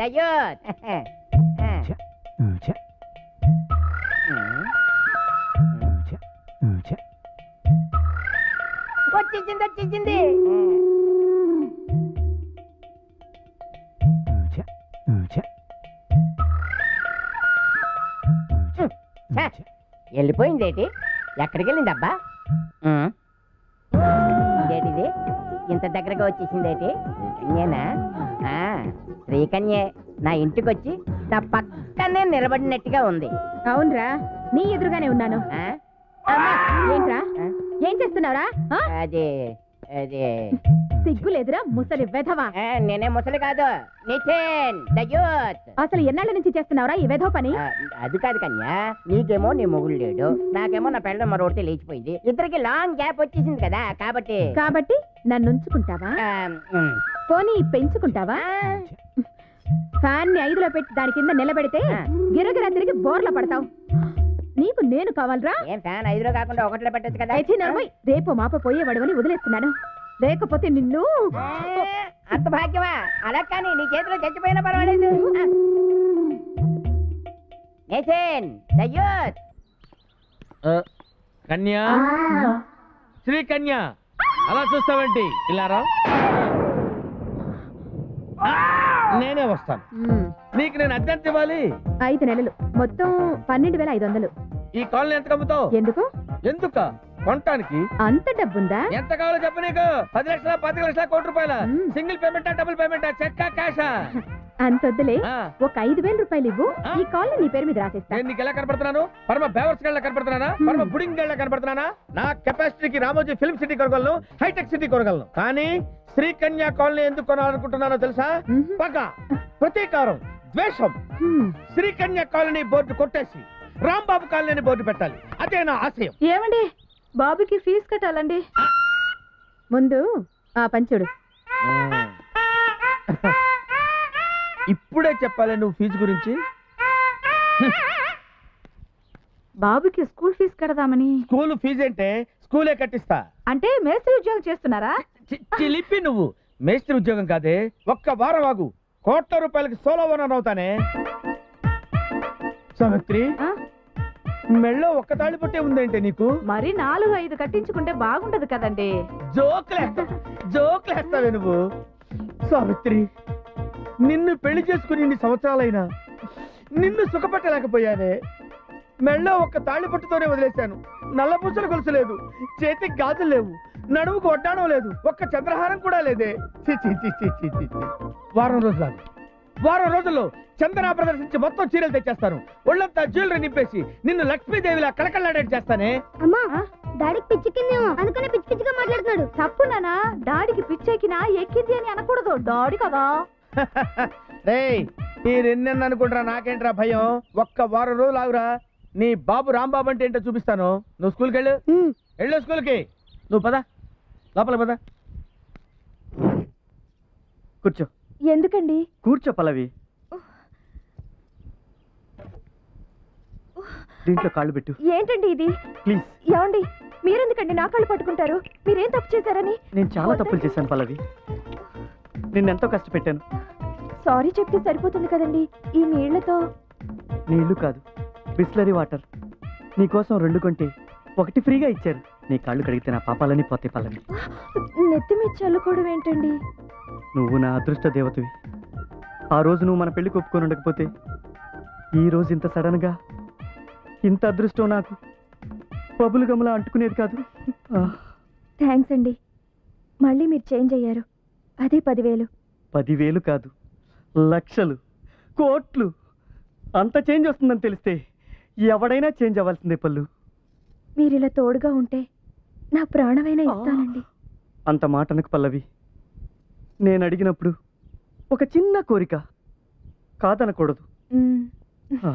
దయ్యోత్ ఛ, ఛ, ఛ, ఛ. వచ్చేసింది వచ్చేసింది ఛ, ఛ. ఛ, వెళ్ళిపోయిందేటి ఎక్కడికి వెళ్ళింది అబ్బా ఇదేటిది ఇంత దగ్గరగా వచ్చేసిందేటి శ్రీకన్యేనా ఆ, శ్రీకన్యే నా ఇంటికి వచ్చి నా పక్కనే నిలబడినట్టుగా ఉంది అవునరా నీ ఎదురుగానే ఉన్నాను ఆ? అమ్మా! ఏంట్రా ఆ? ఏం చేస్తున్నావురా ఆ? అది అది సిగ్గులేదురా ముసలి వెధవా ఆ, నేనే ముసలి కాదు నితిన్ దయ్యోత్ అసలు ఎన్నాళ్ళ నుంచి చేస్తున్నావురా ఈ వెధవ పని ఆ, అది కాదు కన్యా నీకేమో నీ మొగుడు లేడు నాకేమో నా పెళ్ళ మరొకటి లేచిపోయింది ఇద్దరికి లాంగ్ గ్యాప్ వచ్చేసింది కదా కాబట్టి కాబట్టి నన్ను ఉంచుకుంటావా ఆ, ఉమ్. పోనీ పెంచుకుంటావా ఆ, ఫ్యాన్ ని ఐదులో పెట్టి దాని కింద నిలబెడితే ఆ. గిరగిరా తిరిగి బోర్ల పడతావు నీకు నేను కావాలరా ఏం ఫ్యాన్ ఐదులో కాకుండా ఒకటిలో పెట్టచ్చు కదా అయితే నర్మయ్ రేపు మాప పోయేవాడవని వదిలేస్తున్నాను లేకపోతే నిన్ను ఆ, అంత భాగ్యమా అలా కానీ నీ చేతిలో చచ్చిపోయినా పర్వాలేదు ఆ. నితిన్ దయ్యోత్ కన్యా శ్రీ కన్యా అలా చూస్తావేంటి ఇలారా నేనే వస్తాను మ్మ్. నీకు నేను అద్దెంత ఇవ్వాలి ఐదు నెలలు మొత్తం పన్నెండు వేల ఐదు వందలు ఈ కాలనీ ఎంత కమ్ముతావు ఎందుకు ఎందుక కొనటానికి అంత డబ్బుందా ఎంత కావాలో చెప్పు నీకు పది లక్షల పది లక్షల కోటి రూపాయల మ్మ్. సింగిల్ పేమెంటా డబుల్ పేమెంటా చెక్కా క్యాషా అంత వద్దులే ఆ, ఒక ఐదు వేల రూపాయలు ఇవ్వు ఆ? ఈ కాల్ నీ పేరు మీద రాసేస్తా నేను నీకు ఎలా కనపడుతున్నాను పరమ బేవర్స్ గళ్ళ కనపడుతున్నానా పరమ బుడింగ్ గళ్ళ కనపడుతున్నానా నా కెపాసిటీకి రామోజీ ఫిల్మ్ సిటీ కొనగలను హైటెక్ సిటీ కొనగలను కానీ శ్రీ కన్యా కాలనీ ఎందుకు కొనాలనుకుంటున్నానో తెలుసా మ్మ్. పగ ప్రతీకారం ద్వేషం హ్మ్. శ్రీ కన్యా కాలనీ బోర్డు కొట్టేసి రాంబాబు కాలనీ బోర్డు పెట్టాలి అదే నా ఆశయం ఏమండి బాబుకి ఫీజు కట్టాలండి ముందు ఆ పంచుడు ఇప్పుడే చెప్పాలి నువ్వు ఫీజు గురించి బాబుకి స్కూల్ ఫీజు కడదామని స్కూల్ ఫీజు అంటే స్కూలే కట్టిస్తా అంటే మేస్త్రి ఉద్యోగం చేస్తున్నారా చి- చిలిపి నువ్వు మేస్త్రి ఉద్యోగం కాదే ఒక్క వారం ఆగు కోట్ల రూపాయలకి సోలో ఓనర్ అవుతానే సావిత్రి ఆ? మెళ్ళో ఒక్క తాళి పుట్టే ఉందేంటే నీకు మరి నాలుగు ఐదు కట్టించుకుంటే బాగుంటది కదండి జోకులేస్తావు జోకులేస్తావే నువ్వు సావిత్రి నిన్ను పెళ్లి చేసుకుని ఇన్ని సంవత్సరాలైనా నిన్ను సుఖపెట్టలేకపోయానే మెళ్ళో ఒక్క తాళి పుట్టుతోనే వదిలేశాను నల్లపూసలు గొలుసు లేదు చేతికి గాజులు లేవు నడుముకు వడ్డాణం లేదు ఒక్క చంద్రహారం కూడా లేదే ఛీ, ఛీ, ఛీ, ఛీ, ఛీ, ఛీ, ఛీ. వారం రోజులు ఆగు. వారం రోజుల్లో చందన ప్రదర్శించి మొత్తం చీరలు తెచ్చేస్తాను ఒళ్ళంతా జ్యువెలరీ నింపేసి నిన్ను లక్ష్మీదేవిలా కళకళలాడేట్ చేస్తానే అమ్మా డాడీకి పిచ్చికిందేమో అందుకనే పిచ్చి పిచ్చిగా మాట్లాడుతున్నాడు తప్పు నానా డాడీకి పిచ్చెక్కినా ఎక్కింది అని అనకూడదు డాడీ కదా రేయ్ మీరు ఎన్నెన్న అనుకుంటారా నాకేంట్రా భయం ఒక్క వారం రోజులు ఆగురా నీ బాబు రాంబాబు అంటే ఏంటో చూపిస్తాను నువ్వు స్కూల్కి వెళ్ళు వెళ్ళు స్కూల్కి నువ్వు పద లోపల పద కూర్చో ఎందుకండి కూర్చో పల్లవి దీంట్లో కాళ్ళు పెట్టు ఏంటండి ఇది ప్లీజ్ ఏమండి మీరెందుకండి నా కళ్ళు పట్టుకుంటారు మీరేం తప్పు చేశారని నేను చాలా తప్పులు చేశాను పల్లవి నిన్నెంతో కష్టపెట్టాను సారీ చెప్తే సరిపోతుంది కదండి ఈ నీళ్లతో నీళ్లు కాదు బిస్లరీ వాటర్ నీకోసం రెండు కొంటే ఒకటి ఫ్రీగా ఇచ్చారు నీ కాళ్ళు కడిగితే నా పాపాలని పోతే పల్లవి నెత్తి మీద చల్లుకోవడం ఏంటండి నువ్వు నా అదృష్ట దేవతవి ఆ రోజు నువ్వు మన పెళ్లి ఒప్పుకొని ఉండకపోతే ఈ రోజు ఇంత సడన్గా ఇంత అదృష్టం నాకు బబులు గమలా అంటుకునేది కాదు ఆ, థ్యాంక్స్ అండి మళ్ళీ మీరు చేంజ్ అయ్యారు అదే పదివేలు పదివేలు కాదు లక్షలు కోట్లు అంత చేంజ్ వస్తుందని తెలిస్తే ఎవడైనా చేంజ్ అవ్వాల్సిందే పళ్ళు మీరు ఇలా తోడుగా ఉంటే నా ప్రాణమైనా ఇస్తానండి అంత మాటనకు పల్లవి నేను అడిగినప్పుడు ఒక చిన్న కోరిక కాదనకూడదు మ్మ్. ఆ.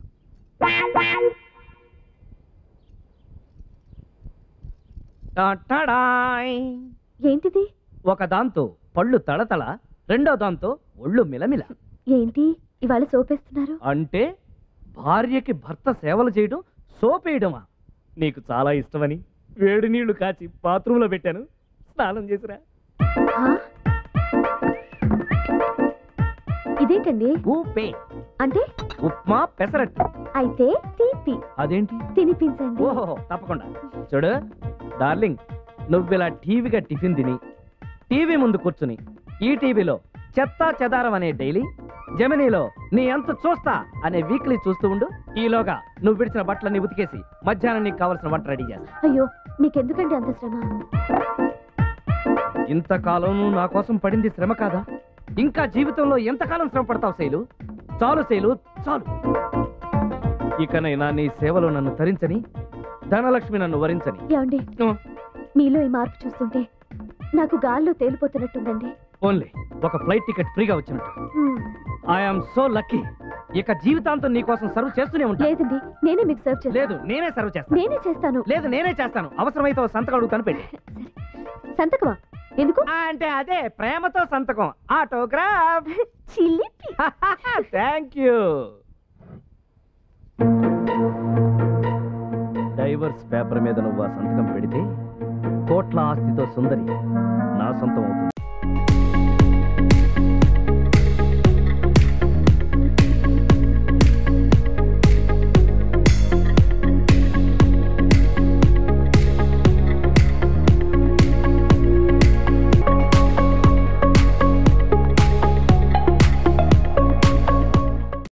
టాటాడాయ్. ఏంటిది ఒక దాంతో పళ్ళు తళతళ రెండో దాంతో ఒళ్ళు మిలమిల ఏంటి ఇవాళ సోపేస్తున్నారు అంటే భార్యకి భర్త సేవలు చేయడం సోపేయడమా నీకు చాలా ఇష్టమని వేడి నీళ్లు కాచి బాత్రూంలో పెట్టాను స్నానం చేసిరా ఆ? ఇదేంటండి ఊపే అంటే ఉప్మా పెసరట్టు అయితే తీపి అదేంటి తినిపించండి ఓహో తప్పకుండా చూడు డార్లింగ్ నువ్విలా టీవీగా టిఫిన్ తిని టీవీ ముందు కూర్చుని ఈ టీవీలో చెత్తా చెదారం అనే డైలీ జమినీలో నీ ఎంత చూస్తా అనే వీక్లీ చూస్తూ ఉండు ఈలోగా నువ్వు విడిచిన బట్టలన్నీ ఉతికేసి మధ్యాహ్నం నీకు కావలసిన వంట రెడీ చేస్తా అయ్యో మీకెందుకండి అంత శ్రమ ఇంతకాలం నువ్వు నా కోసం పడింది శ్రమ కాదా ఇంకా జీవితంలో ఎంతకాలం శ్రమ పడతావు శైలు చాలు శైలు చాలు ఇకనైనా నీ సేవలో నన్ను తరించని ధనలక్ష్మి నన్ను వరించని ఏమండి ఉం. మీలో ఈ మార్పు చూస్తుంటే నాకు గాల్లో తేలిపోతున్నట్టుందండి ఓన్లీ ఒక ఫ్లైట్ టికెట్ ఫ్రీగా వచ్చినట్టు హ్మ్, ఐఎమ్ సో లక్కీ ఇక జీవితాంతం నీ కోసం సర్వ్ చేస్తూనే ఉంటా లేదండి నేనే మీకు సర్వ్ చేస్తాను లేదు నేనే సర్వ్ చేస్తాను నేనే చేస్తాను లేదు నేనే చేస్తాను అవసరమైతే ఓ సంతకం అడుగుతాను పెట్టి సంతకమా ఎందుకు అంటే అదే ప్రేమతో సంతకం ఆటోగ్రాఫ్ చిల్లిపి థ్యాంక్ యూ డైవర్స్ పేపర్ మీద నువ్వు ఆ సంతకం పెడితే కోట్ల ఆస్తితో సుందరి నా సొంతం అవుతుంది